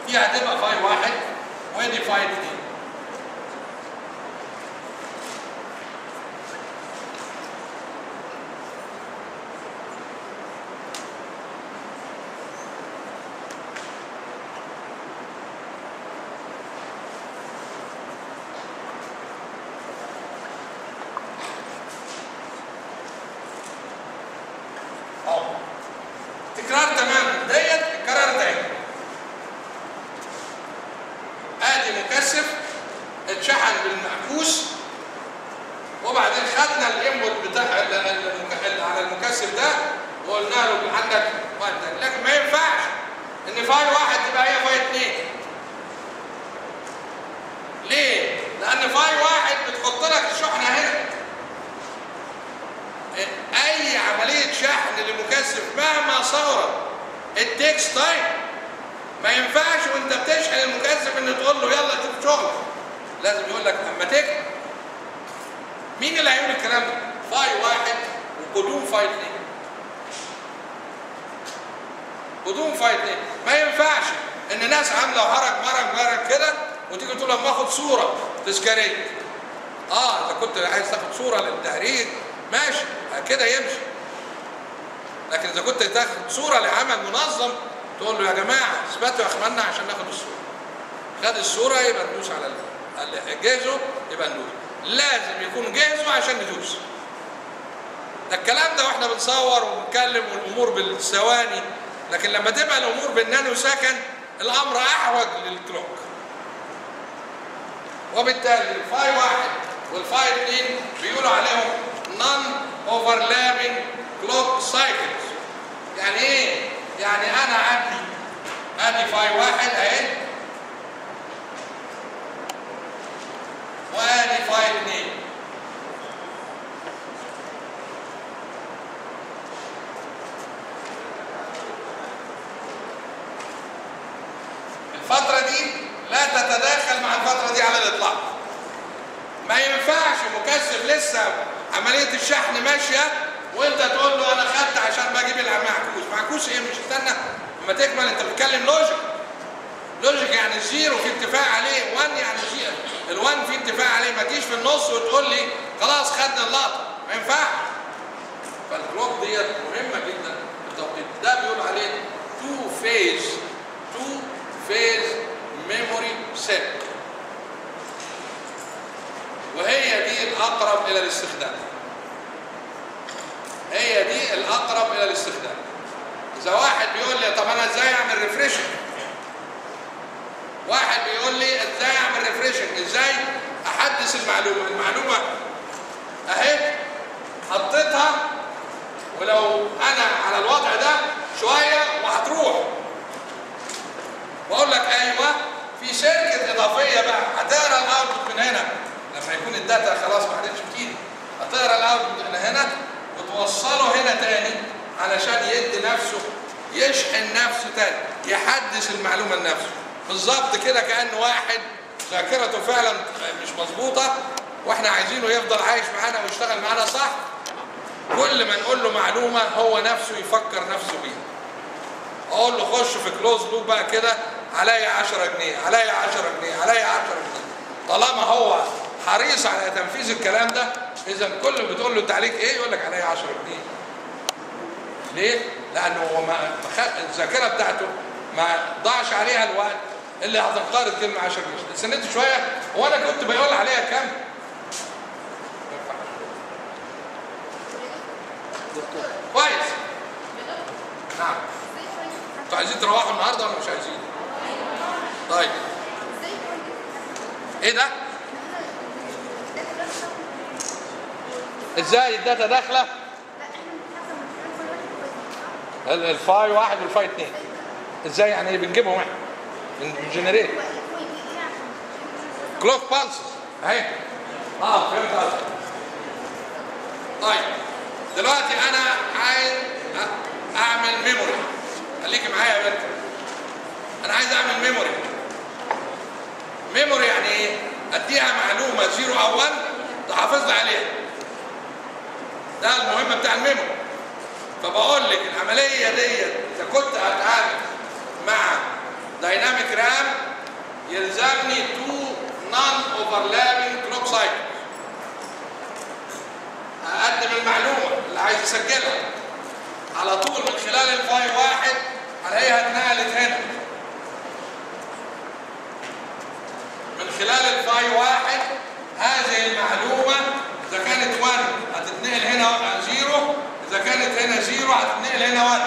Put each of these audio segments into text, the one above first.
دي هتبقى فاي واحد ودي فاي اتنين اهو تكرار تماما ديت الكرار تاني ادي مكثف اتشحن بالمعكوس وبعدين خدنا الانبوت بتاع ال- ال- المك- ال- على المكثف ده وقلنا له عندك وقت لكن ما ينفعش ان فاي واحد تبقى هي فاي اتنين ليه؟ لان فاي واحد بتحط لك الشحنه هنا اي عمليه شحن لمكثف مهما صغرت التكس تايم ما ينفعش وانت بتشحن المكثف ان تقول له يلا شوف شغل لازم يقول لك اما تكمل مين اللي هيقول الكلام ده؟ فاي واحد وقدوم فاي اثنين قدوم فاي اثنين ما ينفعش ان ناس عامله هرج مرج مرج كده وتيجي تقول لما اخد صوره تذكاريه اه اذا كنت عايز تاخد صوره للتهريج ماشي كده يمشي لكن اذا كنت تاخد صوره لعمل منظم تقول له يا جماعه اثبتوا يا اخواننا عشان ناخد الصوره خد الصوره يبقى ندوس على ال- جهزوا يبقى ندوس لازم يكون جهزوا عشان ندوس ده الكلام ده واحنا بنصور وبنتكلم والامور بالثواني لكن لما تبقى الامور بالنانو سكند الامر احوج للكلوك وبالتالي الفاي واحد والفاي اثنين بيقولوا عليهم نون اوفرلابنج كلوك سايكلز يعني ايه؟ يعني انا عندي ادي فاي واحد اهي وادي فاي اثنين الفترة دي لا تتداخل مع الفترة دي على الإطلاق ما ينفعش مكثف لسه عملية الشحن ماشية وانت تقول له انا خدت عشان بجيب المعكوس معكوس ايه مش استنى اما تكمل انت بتتكلم لوجيك لوجيك يعني زيرو في اتفاق عليه 1 يعني زيرو ال1 في اتفاق عليه ما تجيش في النص وتقول لي خلاص خدنا اللقطة ما ينفعش فالكلوك ديت مهمة جدا في التوقيت ده بيقول عليه تو فيز تو فيز ميموري سيل وهي دي الأقرب إلى الاستخدام هي دي الأقرب إلى الاستخدام إذا واحد بيقول لي طب أنا إزاي أعمل ريفريشنج واحد بيقول لي إزاي أعمل ريفريشنج إزاي أحدث المعلومة المعلومة أهي حطيتها ولو أنا على الوضع ده شوية وهتروح واقول لك ايوه في شركه اضافيه بقى هتقرا الاوتبوت من هنا لما يكون الداتا خلاص ما عادتش بتيجي هتقرا الاوتبوت من هنا وتوصله هنا تاني علشان يدي نفسه يشحن نفسه تاني يحدث المعلومه لنفسه بالظبط كده كان واحد ذاكرته فعلا مش مظبوطه واحنا عايزينه يفضل عايش معانا ويشتغل معانا صح كل ما نقول له معلومه هو نفسه يفكر نفسه بيها اقول له خش في كلوز لوب بقى كده عليا 10 جنيه عليا 10 جنيه عليا 10 جنيه طالما هو حريص على تنفيذ الكلام ده اذا كل اللي بتقول له تعليق ايه يقول لك عليا 10 جنيه ليه؟ لانه هو ما ما خ- الذاكره بتاعته ما ضاعش عليها الوقت اللي هتنقرض كلمه 10 جنيه استنيت شويه هو انا كنت بقول عليها كام؟ ما ينفعش. كويس نعم انتوا عايزين تروحوا النهارده ولا مش عايزين؟ طيب ايه ده؟ ازاي الداتا داخله؟ ال- الفاي واحد والفاي اتنين ازاي يعني بنجيبهم احنا؟ بنجنريت كلوك بالسز اهي اه فهمت قصدك طيب دلوقتي انا عايز أ- اعمل ميموري خليكي معايا يا بنت انا عايز اعمل ميموري ميموري يعني ايه اديها معلومه زيرو او 1 تحافظ لي عليها ده المهمه بتاع الميموري فبقول لك العمليه ديت اذا كنت هتعامل مع دايناميك رام يلزمني تو نون اوفرلابنج كلوك سايكل اقدم المعلومه اللي عايز يسجلها على طول من خلال الفاي واحد الاقيها اتنقلت هنا من خلال الفاي واحد هذه المعلومه اذا كانت 1 هتتنقل هنا 0 اذا كانت هنا 0 هتتنقل هنا 1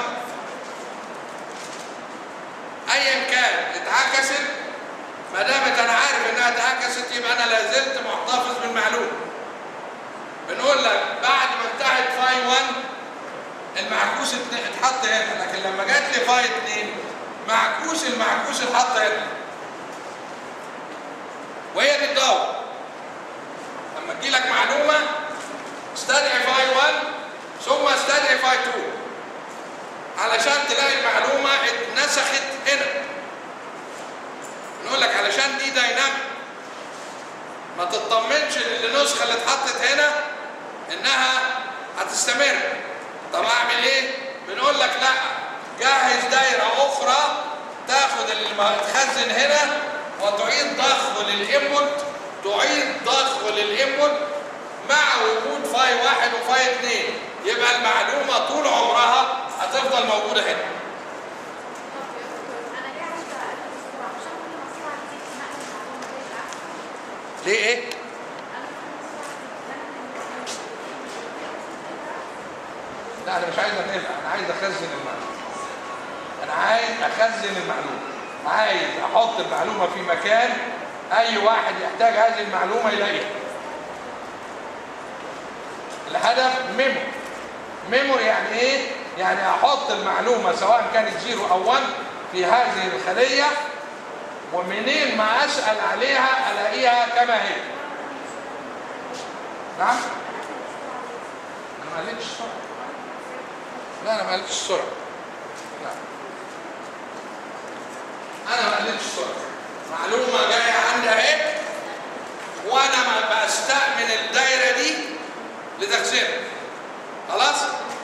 ايا كان اتعكست ما دامت انا عارف انها اتعكست يبقى انا لا زلت محتفظ بالمعلومه بنقول لك بعد ما انتهت فاي 1 المعكوس اتن- اتحط هنا لكن لما جات لي فاي 2 معكوس المعكوس اتحط هنا وهي دي الدور لما تجي لك معلومه استدعي فاي 1 ثم استدعي فاي 2 علشان تلاقي المعلومه اتنسخت هنا نقول لك علشان دي دايناميك ما تطمنش للنسخه اللي اتحطت هنا انها هتستمر طب اعمل ايه بنقول لك لا جهز دايره اخرى تاخد اللي اتخزن هنا وتعيد ضخه للانبوت تعيد ضخه للانبوت مع وجود فاي واحد وفاي اثنين يبقى المعلومه طول عمرها هتفضل موجوده هنا انا ليه عايزه اقلل السرعه عشان كل ما السرعه تزيد نقل المعلومه دي بالعكس ليه ايه انا كل ما السرعه تزيد لا انا مش عايز انقلها انا عايز اخزن المعلومه انا عايز اخزن المعلومه عايز احط المعلومه في مكان اي واحد يحتاج هذه المعلومه يلاقيها الهدف ميمو ميمو يعني ايه يعني احط المعلومه سواء كانت زيرو او 1 في هذه الخليه ومنين ما اسال عليها الاقيها كما هي نعم انا ما قلتش السرعه لا انا ما قلتش السرعه لا انا ما قلتش السرعه معلومه جايه عندي اهي وانا ما بستأمن الدايره دي لتخزينها خلاص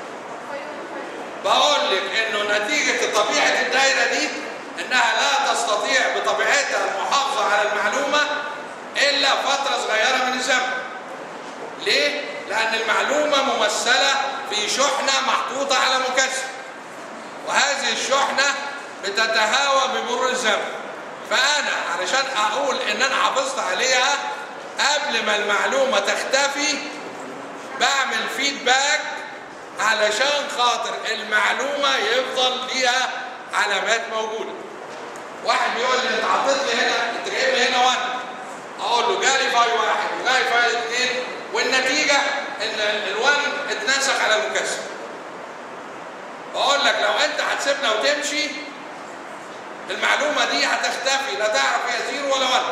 بقول لك انه نتيجه طبيعه الدايره دي انها لا تستطيع بطبيعتها المحافظه على المعلومه الا فتره صغيره من الزمن ليه؟ لأن المعلومة ممثلة في شحنة محطوطة على مكثف وهذه الشحنة بتتهاوى بمرور الزمن فأنا علشان أقول إن أنا حافظت عليها قبل ما المعلومة تختفي بعمل فيدباك علشان خاطر المعلومة يفضل ليها علامات موجودة واحد بيقول لي انت حطيت لي هنا انت جايب لي هنا 1 اقول له جالي فاي واحد وجالي فاي اثنين والنتيجه ان ال1 اتنسخ على المكثف بقول لك لو انت هتسيبنا وتمشي المعلومه دي هتختفي لا تعرف هي زيرو ولا 1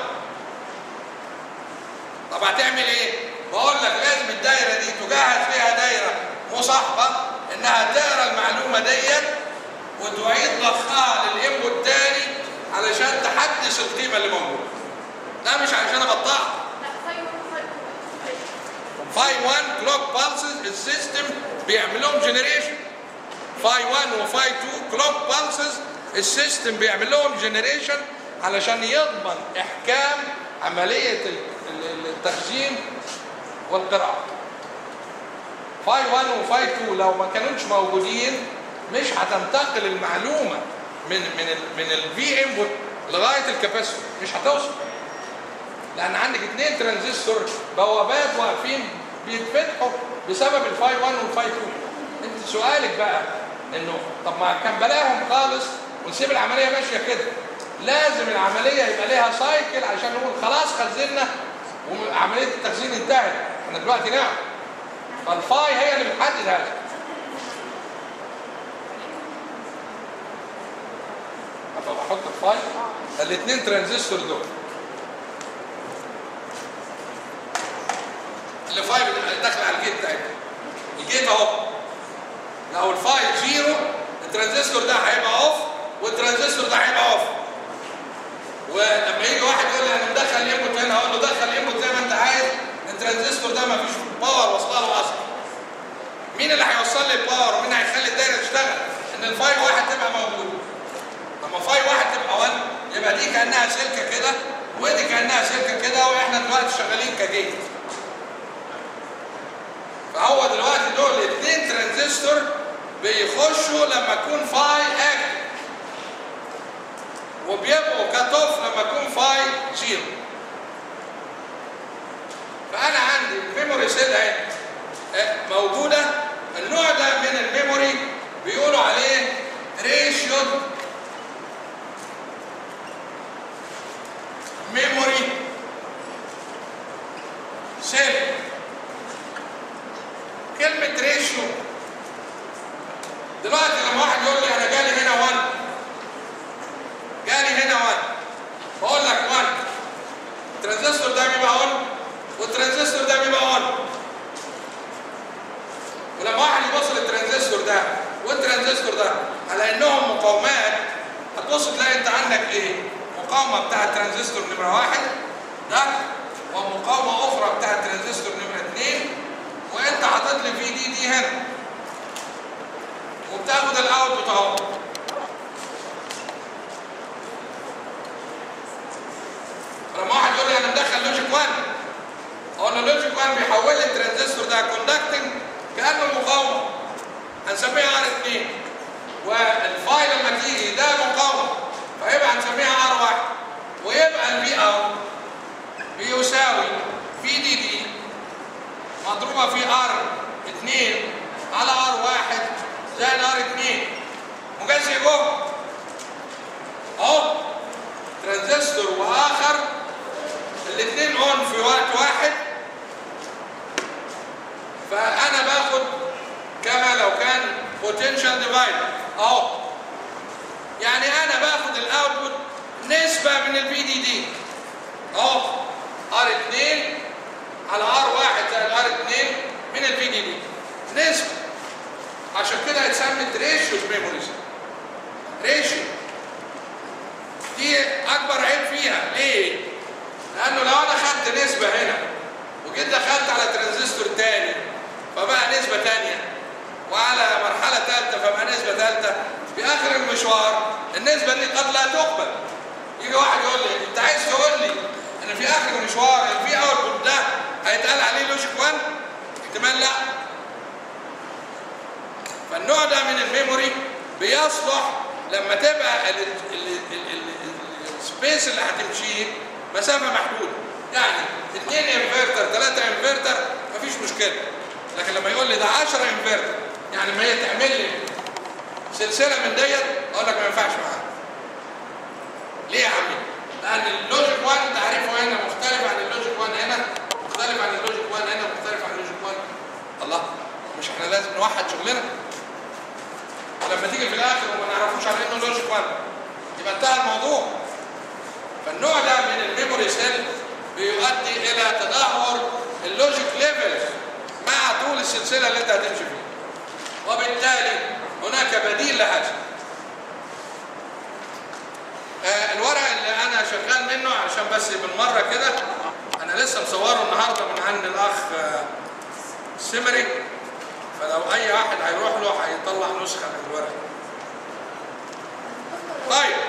طب هتعمل ايه؟ بقول لك لازم الدايره دي تجهز فيها دايره مصاحبه انها تقرا المعلومه ديت وتعيد ضخها للانبوت تاني علشان تحدث القيمه اللي موجوده. ده مش علشان ابطئها. لا فايو فاي 1 كلوك بالسز السيستم بيعمل لهم جنريشن فاي 1 وفاي 2 كلوك بالسز السيستم بيعمل لهم جنريشن علشان يضمن احكام عمليه ال- ال- التخزين والقراءه فاي 1 وفاي 2 لو ما كانوش موجودين مش هتنتقل المعلومه من من ال من الفي انبوت لغايه الكاباسيتور مش هتوصل لان عندك اثنين ترانزستور بوابات واقفين بيتفتحوا بسبب الفاي 1 والفاي 2 انت سؤالك بقى انه طب ما كان بلاهم خالص ونسيب العمليه ماشيه كده لازم العمليه يبقى ليها سايكل عشان نقول خلاص خزنا وعمليه التخزين انتهت احنا دلوقتي نعم فالفاي هي اللي بتحدد هذا طب احط الفاي الاثنين ترانزستور دول اللي فاي داخل على الجيت بتاعتنا الجيت اهو لو الفاي زيرو الترانزستور ده هيبقى اوف والترانزستور ده هيبقى اوف ولما يجي واحد يقول لي انا مدخل الانبوت هنا اقول له دخل الانبوت زي ما انت عايز الترانزستور ده ما فيش باور واصله له اصلا مين اللي هيوصل لي الباور ومين هيخلي الدايره تشتغل ان الفاي واحد تبقى موجوده لما فاي واحد تبقى 1 يبقى دي كانها سلكه كده ودي كانها سلكه كده واحنا دلوقتي شغالين كجيت فهو دلوقتي دول الاثنين ترانزستور بيخشوا لما يكون فاي اكتف وبيبقوا كات اوف لما يكون فاي زيرو فانا عندي الميموري سيل اهي آه، موجوده النوع ده من الميموري بيقولوا عليه ريشيو ميموري سيل كلمة ريشيو دلوقتي لما واحد يقول لي انا جالي هنا 1 جالي هنا 1 بقول لك 1 الترانزستور ده بيبقى 1 والترانزستور ده بيبقى 1 ولما واحد يبص للترانزستور ده والترانزستور ده على انهم مقاومات هتبص تلاقي انت عندك ايه؟ مقاومه بتاع الترانزستور نمره واحد ده ومقاومه اخرى بتاع الترانزستور نمره اثنين وانت حاطط لي في دي دي هنا وبتاخد الاوتبوت اهو فلما واحد يقول لي انا مدخل لوجيك 1 اقول له لوجيك 1 بيحول لي الترانزستور ده كوندكتنج كانه مقاومه هنسميها ار 2 والفاي لما تيجي ده مقاومه فيبقى هنسميها ار 1 ويبقى الفي اوت بيساوي في دي دي مضروبه في ار 2 على ار 1 زائد ار 2 مجازي جوه اهو ترانزستور واخر الاثنين اون في وقت واحد فانا باخد كما لو كان بوتنشال ديفايد اهو يعني انا باخد الاوتبوت نسبه من البي دي دي اهو ار 2 على ار 1 زائد ار 2 من البي دي دي نسبه عشان كده اتسمت ريشيو ميموريز ريشيو دي اكبر عيب فيها ليه؟ لانه لو انا خدت نسبه هنا وجيت دخلت على ترانزستور تاني فبقى نسبه تانيه وعلى مرحله ثالثه فبقى نسبه ثالثه في اخر المشوار النسبه دي قد لا تقبل يجي واحد يقول لي انت عايز تقول لي ان في اخر المشوار الفي اوتبوت ده هيتقال عليه لوجيك 1 احتمال لا فالنوع ده من الميموري بيصلح لما تبقى السبيس اللي هتمشيه مسافه محدوده يعني اثنين انفرتر ثلاثه انفرتر مفيش مشكله لكن لما يقول لي ده 10 انفرتر يعني ما هي تعمل لي سلسله من ديت اقول لك ما ينفعش معاها ليه يا عمي؟ لان اللوجيك 1 تعريفه هنا مختلف عن اللوجيك 1 هنا مختلف عن اللوجيك 1 هنا مختلف عن اللوجيك 1 الله مش احنا لازم نوحد شغلنا ولما تيجي في الاخر وما نعرفوش على انه لوجيك 1 يبقى انتهى الموضوع فالنوع ده من الميموري سيل بيؤدي الى تدهور اللوجيك ليفلز مع طول السلسله اللي انت هتمشي فيها وبالتالي هناك بديل لهذا آه الورق اللي انا شغال منه عشان بس بالمره كده انا لسه مصوره النهارده من عند الاخ آه سمري فلو اي واحد هيروح له هيطلع نسخه من الورق طيب